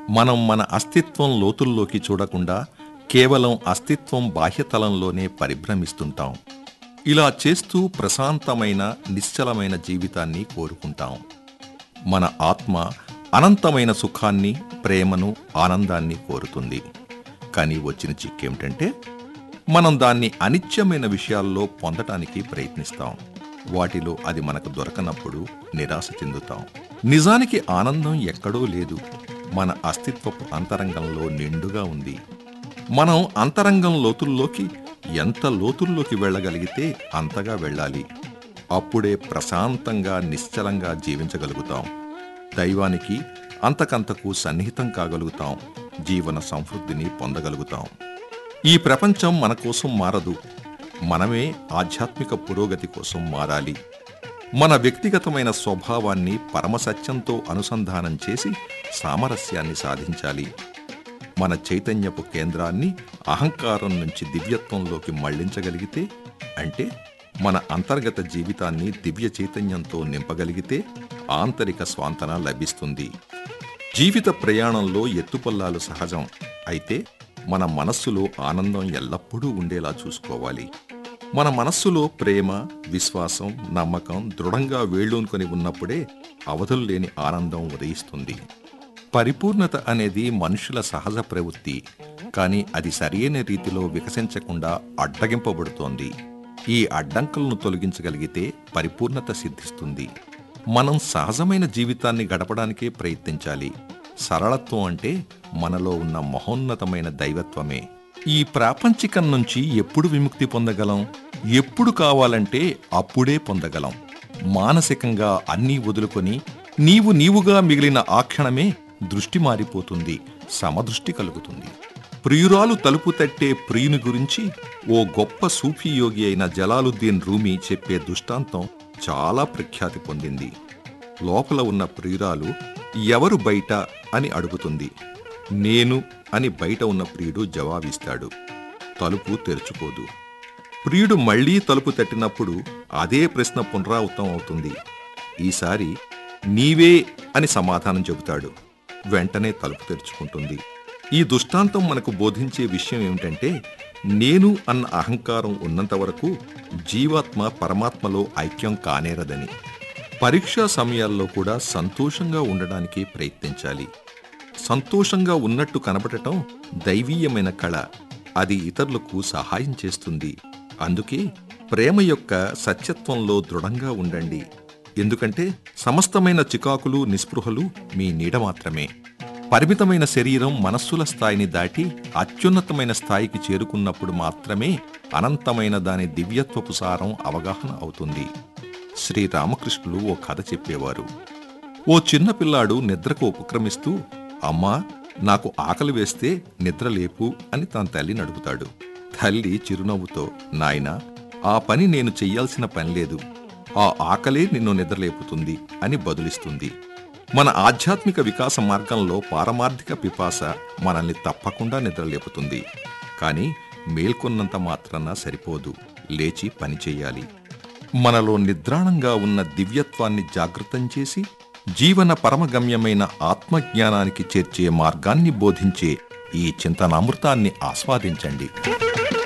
మనం మన అస్తిత్వం లోతుల్లోకి చూడకుండా కేవలం అస్తిత్వం బాహ్యతలంలోనే పరిభ్రమిస్తుంటాం ఇలా చేస్తూ ప్రశాంతమైన నిశ్చలమైన జీవితాన్ని కోరుకుంటాం మన ఆత్మ అనంతమైన సుఖాన్ని ప్రేమను ఆనందాన్ని కోరుతుంది కానీ వచ్చిన చిక్కేమిటంటే మనం దాన్ని అనిత్యమైన విషయాల్లో పొందటానికి ప్రయత్నిస్తాం వాటిలో అది మనకు దొరకనప్పుడు నిరాశ చెందుతాం నిజానికి ఆనందం ఎక్కడో లేదు మన అస్తిత్వపు అంతరంగంలో నిండుగా ఉంది మనం అంతరంగం లోతుల్లోకి ఎంత లోతుల్లోకి వెళ్ళగలిగితే అంతగా వెళ్ళాలి అప్పుడే ప్రశాంతంగా నిశ్చలంగా జీవించగలుగుతాం దైవానికి అంతకంతకు సన్నిహితం కాగలుగుతాం జీవన సంవృద్ధిని పొందగలుగుతాం ఈ ప్రపంచం మన కోసం మారదు మనమే ఆధ్యాత్మిక పురోగతి కోసం మారాలి మన వ్యక్తిగతమైన స్వభావాన్ని పరమసత్యంతో అనుసంధానం చేసి సామరస్యాన్ని సాధించాలి మన చైతన్యపు కేంద్రాన్ని అహంకారం నుంచి దివ్యత్వంలోకి మళ్లించగలిగితే అంటే మన అంతర్గత జీవితాన్ని దివ్య చైతన్యంతో నింపగలిగితే ఆంతరిక స్వాంతన లభిస్తుంది జీవిత ప్రయాణంలో ఎత్తుపల్లాలు సహజం అయితే మన మనస్సులో ఆనందం ఎల్లప్పుడూ ఉండేలా చూసుకోవాలి మన మనస్సులో ప్రేమ విశ్వాసం నమ్మకం దృఢంగా వేళ్ళూనుకొని ఉన్నప్పుడే అవధులు లేని ఆనందం ఉదయిస్తుంది పరిపూర్ణత అనేది మనుషుల సహజ ప్రవృత్తి కానీ అది సరియైన రీతిలో వికసించకుండా అడ్డగింపబడుతోంది ఈ అడ్డంకులను తొలగించగలిగితే పరిపూర్ణత సిద్ధిస్తుంది మనం సహజమైన జీవితాన్ని గడపడానికే ప్రయత్నించాలి సరళత్వం అంటే మనలో ఉన్న మహోన్నతమైన దైవత్వమే ఈ ప్రాపంచికం నుంచి ఎప్పుడు విముక్తి పొందగలం ఎప్పుడు కావాలంటే అప్పుడే పొందగలం మానసికంగా అన్నీ వదులుకొని నీవు నీవుగా మిగిలిన ఆ క్షణమే దృష్టి మారిపోతుంది సమదృష్టి కలుగుతుంది ప్రియురాలు తలుపు తట్టే ప్రియుని గురించి ఓ గొప్ప సూఫీ యోగి అయిన జలాలుద్దీన్ రూమీ చెప్పే దృష్టాంతం చాలా ప్రఖ్యాతి పొందింది లోపల ఉన్న ప్రియురాలు ఎవరు బయట అని అడుగుతుంది నేను అని బయట ఉన్న ప్రియుడు జవాబిస్తాడు తలుపు తెరుచుకోదు ప్రియుడు మళ్లీ తలుపు తట్టినప్పుడు అదే ప్రశ్న పునరావృతం అవుతుంది ఈసారి నీవే అని సమాధానం చెబుతాడు వెంటనే తలుపు తెరుచుకుంటుంది ఈ దుష్టాంతం మనకు బోధించే విషయం ఏమిటంటే నేను అన్న అహంకారం ఉన్నంత వరకు జీవాత్మ పరమాత్మలో ఐక్యం కానేరదని పరీక్షా సమయాల్లో కూడా సంతోషంగా ఉండడానికి ప్రయత్నించాలి సంతోషంగా ఉన్నట్టు కనబడటం దైవీయమైన కళ అది ఇతరులకు సహాయం చేస్తుంది అందుకే ప్రేమ యొక్క సత్యత్వంలో దృఢంగా ఉండండి ఎందుకంటే సమస్తమైన చికాకులు నిస్పృహలు మీ నీడ మాత్రమే పరిమితమైన శరీరం మనస్సుల స్థాయిని దాటి అత్యున్నతమైన స్థాయికి చేరుకున్నప్పుడు మాత్రమే అనంతమైన దాని దివ్యత్వపు సారం అవగాహన అవుతుంది శ్రీరామకృష్ణులు ఓ కథ చెప్పేవారు ఓ చిన్న పిల్లాడు నిద్రకు ఉపక్రమిస్తూ అమ్మా నాకు ఆకలి వేస్తే నిద్ర లేపు అని తన తల్లిని అడుగుతాడు తల్లి చిరునవ్వుతో నాయనా ఆ పని నేను చెయ్యాల్సిన పని లేదు ఆ ఆకలే నిన్ను నిద్రలేపుతుంది అని బదులిస్తుంది మన ఆధ్యాత్మిక వికాస మార్గంలో పారమార్థిక పిపాస మనల్ని తప్పకుండా నిద్రలేపుతుంది కానీ మేల్కొన్నంత మాత్రాన సరిపోదు లేచి పని చెయ్యాలి మనలో నిద్రాణంగా ఉన్న దివ్యత్వాన్ని జాగృతం చేసి జీవన పరమగమ్యమైన ఆత్మజ్ఞానానికి చేర్చే మార్గాన్ని బోధించే ఈ చింతనామృతాన్ని ఆస్వాదించండి